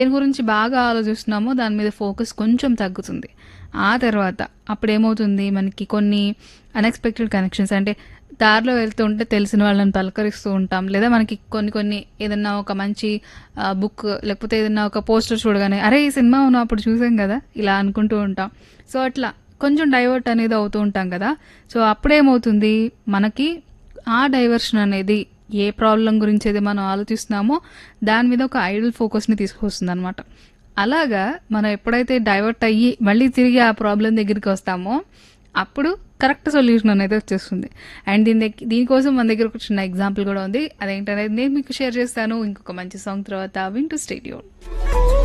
దేని గురించి బాగా ఆలోచిస్తున్నామో దాని మీద ఫోకస్ కొంచెం తగ్గుతుంది ఆ తర్వాత అప్పుడేమవుతుంది మనకి కొన్ని అన్ఎక్స్పెక్టెడ్ కనెక్షన్స్ అంటే దారిలో వెళ్తుంటే తెలిసిన వాళ్ళని పలకరిస్తూ ఉంటాం లేదా మనకి కొన్ని కొన్ని ఏదన్నా ఒక మంచి బుక్ లేకపోతే ఏదన్నా ఒక పోస్టర్ చూడగానే అరే ఈ సినిమా మనం అప్పుడు చూసాం కదా ఇలా అనుకుంటూ ఉంటాం సో అట్లా కొంచెం డైవర్ట్ అనేది అవుతూ ఉంటాం కదా సో అప్పుడేమవుతుంది మనకి ఆ డైవర్షన్ అనేది ఏ ప్రాబ్లం గురించి అయితే మనం ఆలోచిస్తున్నామో దాని మీద ఒక ఐడల్ ఫోకస్ని తీసుకొస్తుంది అనమాట అలాగా మనం ఎప్పుడైతే డైవర్ట్ అయ్యి మళ్ళీ తిరిగి ఆ ప్రాబ్లం దగ్గరికి వస్తామో అప్పుడు కరెక్ట్ సొల్యూషన్ అనేది వచ్చేస్తుంది అండ్ దీని దగ్గర దీనికోసం మన దగ్గర ఒక చిన్న ఎగ్జాంపుల్ కూడా ఉంది అదేంటనేది నేను మీకు షేర్ చేస్తాను ఇంకొక మంచి సాంగ్ తర్వాత వింటూ స్టేడియో